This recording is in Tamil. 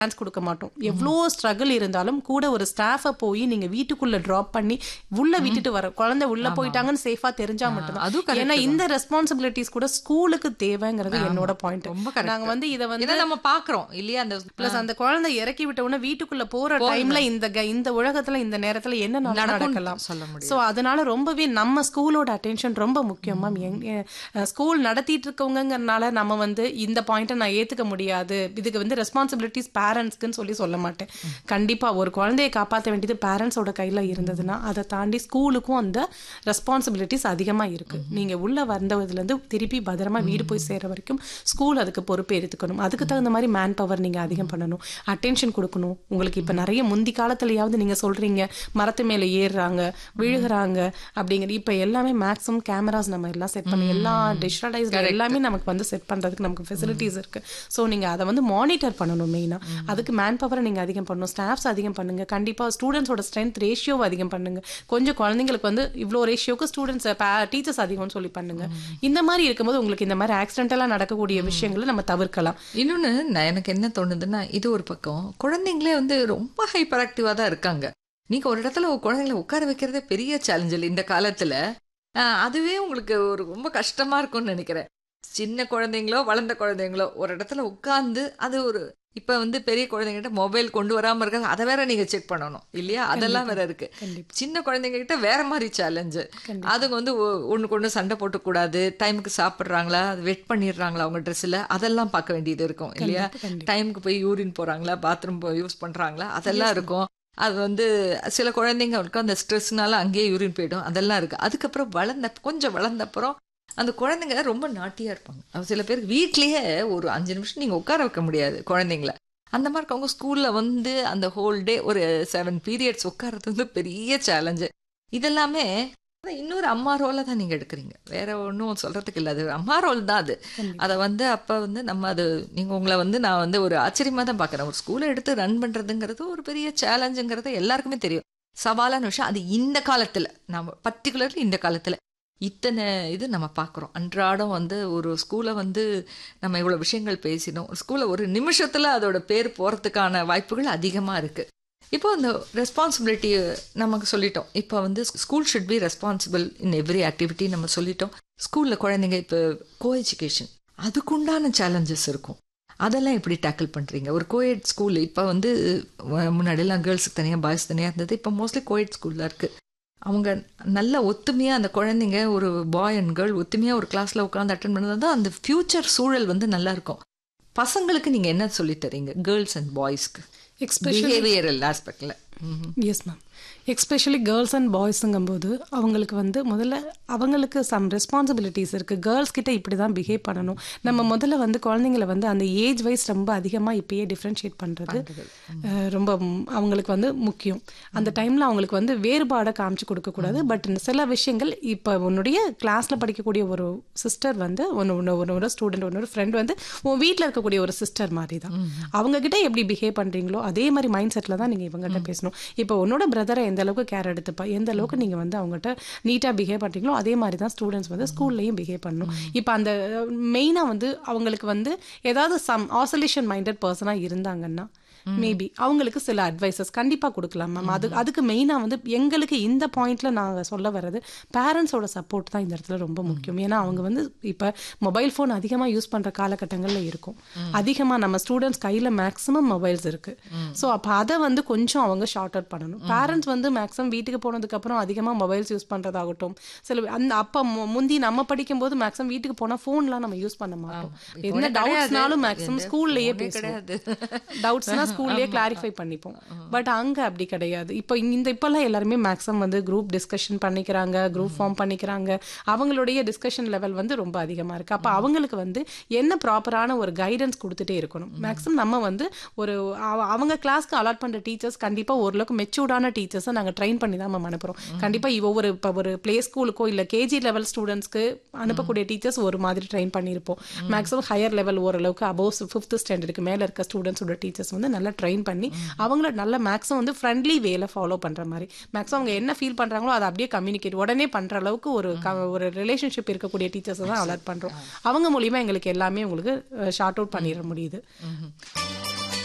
சான்ஸ் கொடுக்க மாட்டோம் எவ்வளோ ஸ்ட்ரகிள் இருந்தாலும் கூட ஒரு ஸ்டாஃபை போய் நீங்க வீட்டுக்குள்ள ட்ராப் பண்ணி உள்ள விட்டுட்டு வர குழந்தை உள்ள போயிட்டாங்கன்னு சேஃபா தெரிஞ்சா மட்டும்தான் அதுவும் correct ஏன்னா இந்த ரெஸ்பான்சிபிலிட்டிஸ் கூட ஸ்கூலுக்கு தேவைங்கிறது என்னோட பாயிண்ட் ரொம்ப correct. நாங்க வந்து இதை வந்து இதை நம்ம பாக்குறோம் இல்லையா அந்த பிளஸ் அந்த குழந்தை இறக்கி விட்ட உடனே வீட்டுக்குள்ள போற டைம்ல இந்த க- இந்த உலகத்துல இந்த நேரத்துல என்ன நடக்கும் நடக்கும்னு நடக்கலாம் சொல்ல முடியும். சோ அதனால ரொம்பவே நம்ம ஸ்கூலோட அட்டென்ஷன் ரொம்ப முக்கியம் மேம் ஸ்கூல் நடத்திட்டு இருக்கவங்கங்கறனால நம்ம வந்து இந்த பாயிண்ட்டை நான் ஏத்துக்க முடியாது இதுக்கு வந்து ரெஸ்பான்சிபிலிட்டிஸ் பேரண்ட்ஸ்க்குன்னு சொல்லி சொல்ல மாட்டேன் கண்டிப்பா ஒரு குழந்தையை காப்பாற்ற வேண்டியது பேரண்ட்ஸோட கையில இருந்ததுன்னா அதை தாண்டி ஸ்கூலுக்கும் அந்த ரெஸ்பான்சிபிலிட்டிஸ் அதிகமா இருக்கு நீங்க உள்ள வந்ததுல இருந்து திருப்பி பத்திரமா வீடு போய் சேர்ற வரைக்கும் ஸ்கூல் அதுக்கு பொறுப்பு எடுத்துக்கணும் அதுக்கு தகுந்த மாதிரி மேன் பவர் நீங்க அதிகம் பண்ணணும் அட்டென்ஷன் கொடுக்கணும் உங்களுக்கு இப்ப நிறைய முந்தி காலத்துலயாவது நீங்க சொல்றீங்க மரத்து மேல ஏறுறாங்க விழுகுறாங்க அப்படிங்கிற இப்ப எல்லாமே மேக்ஸிமம் கேமராஸ் நம்ம எல்லாம் செட் பண்ணி எல்லா டிஜிட்டலைஸ் எல்லாமே நமக்கு வந்து செட் பண்றதுக்கு நமக்கு ஃபெசிலிட்டிஸ் இருக்கு ஸோ நீங்க அதை வந்து மானிட்டர் பண்ணணும் மெயினா அதுக்கு மேன் பவரை நீங்க அதிகம் பண்ணணும் ஸ்டாஃப்ஸ் அதிகம் பண்ணுங்க கண்டிப்பா ஸ்டூடெண்ட்ஸோட ஸ்ட்ரென்த் ரேஷியோவை அதிகம் பண்ணுங்க கொஞ்சம் குழந்தைங்களுக்கு வந்து இவ்வளோ ரேஷியோக்கு ஸ்டூடெண்ட்ஸ் டீச்சர்ஸ் அதிகம்னு சொல்லி பண்ணுங்க இந்த மாதிரி இருக்கும்போது உங்களுக்கு இந்த மாதிரி ஆக்சிடென்டெல்லாம் நடக்கக்கூடிய விஷயங்களை நம்ம தவிர்க்கலாம் இன்னொன்னு நான் எனக்கு என்ன தோணுதுன்னா இது ஒரு பக்கம் குழந்தைங்களே வந்து ரொம்ப ஹைப்பர் ஆக்டிவா தான் இருக்காங்க நீங்க ஒரு இடத்துல ஒரு குழந்தைங்களை உட்கார வைக்கிறதே பெரிய சேலஞ்ச் இல்லை இந்த காலத்துல ஆஹ், அதுவே உங்களுக்கு ஒரு ரொம்ப கஷ்டமா இருக்கும்னு நினைக்கிறேன் சின்ன குழந்தைங்களோ வளர்ந்த குழந்தைங்களோ ஒரு இடத்துல உட்கார்ந்து அது ஒரு இப்ப வந்து பெரிய குழந்தைங்கிட்ட மொபைல் கொண்டு வராம இருக்காங்க அதை வேற நீங்க செக் பண்ணணும் இல்லையா அதெல்லாம் வேற இருக்கு கண்டிப்பா. சின்ன குழந்தைங்க கிட்ட வேற மாதிரி சேலஞ்சு அதுங்க வந்து ஒ- ஒண்ணுக்கு ஒண்ணு சண்டை போட்டுக்கூடாது டைமுக்கு சாப்பிடுறாங்களா அது வெட் பண்ணிடுறாங்களா அவங்க ட்ரெஸ்ல அதெல்லாம் பார்க்க வேண்டியது இருக்கும் இல்லையா டைமுக்கு போய் யூரின் போறாங்களா பாத்ரூம் யூஸ் பண்றாங்களா அதெல்லாம் இருக்கும் அது வந்து சில குழந்தைங்களுக்கு அந்த ஸ்ட்ரெஸ்னால அங்கேயே யூரின் போயிடும் அதெல்லாம் இருக்கு அதுக்கப்புறம் வளர்ந்த கொஞ்சம் வளர்ந்தப்புறம் அந்த குழந்தைங்க ரொம்ப நாட்டியா இருப்பாங்க அது சில பேருக்கு வீட்லயே ஒரு அஞ்சு நிமிஷம் நீங்க உட்கார வைக்க முடியாது குழந்தைங்கள அந்த மாதிரி இருக்கவங்க ஸ்கூல்ல வந்து அந்த ஹோல் டே ஒரு செவன் பீரியட்ஸ் உட்கார்றது வந்து பெரிய சேலஞ்சு இதெல்லாமே ஆனா இன்னொரு அம்மா ரோலை தான் நீங்க எடுக்கிறீங்க வேற ஒன்றும் சொல்றதுக்கு இல்லை அது அம்மா ரோல் தான் அது அதை வந்து அப்ப வந்து நம்ம அது நீங்க உங்களை வந்து நான் வந்து ஒரு ஆச்சரியமா தான் பார்க்கறேன் ஒரு ஸ்கூலை எடுத்து ரன் பண்றதுங்கிறது ஒரு பெரிய சேலஞ்சுங்கிறது எல்லாருக்குமே தெரியும் சவாலான விஷயம் அது இந்த காலத்துல நம்ம பர்டிகுலர்லி இந்த காலத்துல இத்தனை இது நம்ம பார்க்குறோம் அன்றாடம் வந்து ஒரு ஸ்கூலை வந்து நம்ம இவ்வளோ விஷயங்கள் பேசினோம் ஸ்கூலை ஒரு நிமிஷத்தில் அதோட பேர் போகிறதுக்கான வாய்ப்புகள் அதிகமாக இருக்குது இப்போ அந்த ரெஸ்பான்சிபிலிட்டி நமக்கு சொல்லிட்டோம் இப்போ வந்து school should be responsible in every activity நம்ம சொல்லிட்டோம் ஸ்கூலில் குழந்தைங்க இப்போ கோ எஜுகேஷன் அதுக்குண்டான சேலஞ்சஸ் இருக்கும் அதெல்லாம் எப்படி டேக்கிள் பண்ணுறீங்க ஒரு கோயட் ஸ்கூல் இப்போ வந்து அஹ், முன்னாடியெல்லாம் கேர்ள்ஸுக்கு தனியாக பாய்ஸ் தனியாக இருந்தது இப்போ மோஸ்ட்லி கோயட் ஸ்கூலில் இருக்குது அவங்க நல்ல ஒத்துமையாக அந்த குழந்தைங்க ஒரு பாய் அண்ட் கேர்ள் ஒத்துமையாக ஒரு கிளாஸில் உட்காந்து அட்டன் பண்ணது தான் அந்த ஃப்யூச்சர் சூழல் வந்து நல்லா இருக்கும் பசங்களுக்கு நீங்கள் என்ன சொல்லித் தரீங்க கேர்ள்ஸ் அண்ட் பாய்ஸ்க்கு எக்ஸ்பெஷலி பிஹேவியரல் ஆஸ்பெக்டில் yes ma'am especially girls and பாய்ஸுங்கும்போது அவங்களுக்கு வந்து முதல்ல அவங்களுக்கு சம் ரெஸ்பான்சிபிலிட்டிஸ் இருக்குது கேர்ள்ஸ் கிட்ட இப்படி தான் பிஹேவ் பண்ணணும் நம்ம முதல்ல வந்து குழந்தைங்கள வந்து அந்த ஏஜ் வைஸ் ரொம்ப அதிகமாக இப்பயே டிஃப்ரென்ஷியேட் பண்ணுறது ரொம்ப ம், அவங்களுக்கு வந்து முக்கியம் அந்த டைமில் அவங்களுக்கு வந்து வேறுபாடை காமிச்சு கொடுக்கக்கூடாது பட் சில விஷயங்கள் இப்போ உன்னுடைய கிளாஸில் படிக்கக்கூடிய ஒரு சிஸ்டர் வந்து ஒன்று ஒன்று ஒன்று ஒரு ஸ்டூடெண்ட் ஒன்று ஒரு ஃப்ரெண்ட் வந்து உன் வீட்டில் இருக்கக்கூடிய ஒரு சிஸ்டர் மாதிரி தான் அவங்க கிட்ட எப்படி பிஹேவ் பண்ணுறீங்களோ அதே மாதிரி மைண்ட் செட்டில் தான் நீங்கள் இவங்ககிட்ட பேசணும் இப்போ உன்னோட பிரதரை எந்த அளவுக்கு கேர் எடுத்துப்பா எந்த அளவுக்கு நீங்கள் வந்து அவங்ககிட்ட நீட்டாக பிஹேவ் பண்ணுறீங்களோ அதே மாதிரி தான் ஸ்டூடெண்ட்ஸ் வந்து ஸ்கூல்லையும் பிஹேவ் பண்ணணும் இப்போ அந்த மெயினாக வந்து அவங்களுக்கு வந்து ஏதாவது சம் ஆசோலேஷன் மைண்டட் பர்சனாக இருந்தாங்கன்னா மேபி அவங்களுக்கு சில அட்வைசஸ் கண்டிப்பாக கொடுக்கலாம் மேம் அது அதுக்கு மெயினாக வந்து எங்களுக்கு இந்த பாயிண்ட்ல நாங்கள் சொல்ல வர்றது பேரண்ட்ஸோட சப்போர்ட் தான் இந்த இடத்துல ரொம்ப முக்கியம் ஏன்னா அவங்க வந்து இப்போ மொபைல் ஃபோன் அதிகமாக யூஸ் பண்ணுற காலகட்டங்களில் இருக்கும் அதிகமாக நம்ம ஸ்டூடெண்ட்ஸ் கையில் மேக்ஸிமம் மொபைல்ஸ் இருக்கு ஸோ அப்போ அதை வந்து கொஞ்சம் அவங்க ஷார்ட் அவுட் பண்ணணும் பேரண்ட்ஸ் வந்து மேக்ஸிமம் வீட்டுக்கு போனதுக்கப்புறம் அதிகமாக மொபைல்ஸ் யூஸ் பண்ணுறதாகட்டும் சில அந்த அப்போ மு- முந்தி நம்ம படிக்கும்போது மேக்ஸிமம் வீட்டுக்கு போனால் ஃபோன்லாம் நம்ம யூஸ் பண்ண மாட்டோம் என்ன டவுட்ஸ்னாலும் மேக்ஸிமம் ஸ்கூல்லையே பேசுவோம் டவுட்ஸ்னா ஸ்கூல்லேயே கிளாரிஃபை பண்ணிப்போம் பட் அங்க அப்படி கிடையாது இப்போ இந்த இப்போல்லாம் எல்லாருமே மேக்ஸிமம் வந்து குரூப் டிஸ்கஷன் பண்ணிக்கிறாங்க குரூப் ஃபார்ம் பண்ணிக்கிறாங்க அவங்களுடைய டிஸ்கஷன் லெவல் வந்து ரொம்ப அதிகமா இருக்கு அப்போ அவங்களுக்கு வந்து என்ன ப்ராப்பரான ஒரு கைடன்ஸ் கொடுத்துட்டே இருக்கணும் மேக்ஸிமம் நம்ம வந்து ஒரு அவ- அவங்க கிளாஸ்க்கு அலாட் பண்ற டீச்சர்ஸ் கண்டிப்பா ஓரளவுக்கு மெச்சூர்டான டீச்சர்ஸை நாங்க ட்ரெயின் பண்ணி தான் நம்ம அனுப்புறோம் கண்டிப்பா ஒவ்வொரு இப்போ ஒரு ப்ளே ஸ்கூலுக்கோ இல்ல கேஜி லெவல் ஸ்டூடெண்ட்ஸ்க்கு அனுப்பக்கூடிய டீச்சர்ஸ் ஒரு மாதிரி ட்ரெயின் பண்ணியிருப்போம் மேக்ஸிமம் ஹையர் லெவல் ஓரளவுக்கு அபோவ் ஃபிஃப்த் ஸ்டாண்டர்டுக்கு மேல இருக்க ஸ்டூடெண்ட்ஸோட டீச்சர்ஸ் வந்து நல்லா ட்ரெயின் பண்ணி அவங்கள நல்ல மேக்ஸிமம் வந்து ஃப்ரெண்ட்லி வேல ஃபாலோ பண்ற மாதிரி மேக்ஸிமம் அவங்க என்ன ஃபீல் பண்றாங்களோ அதை அப்படியே கம்யூனிகேட் உடனே பண்ற அளவுக்கு ஒரு க- ஒரு ரிலேஷன்ஷிப் இருக்கக்கூடிய டீச்சர்ஸ் தான் அலாட் பண்றோம் அவங்க மூலியமா எங்களுக்கு எல்லாமே உங்களுக்கு ஷார்ட் அவுட் பண்ணிட முடியுது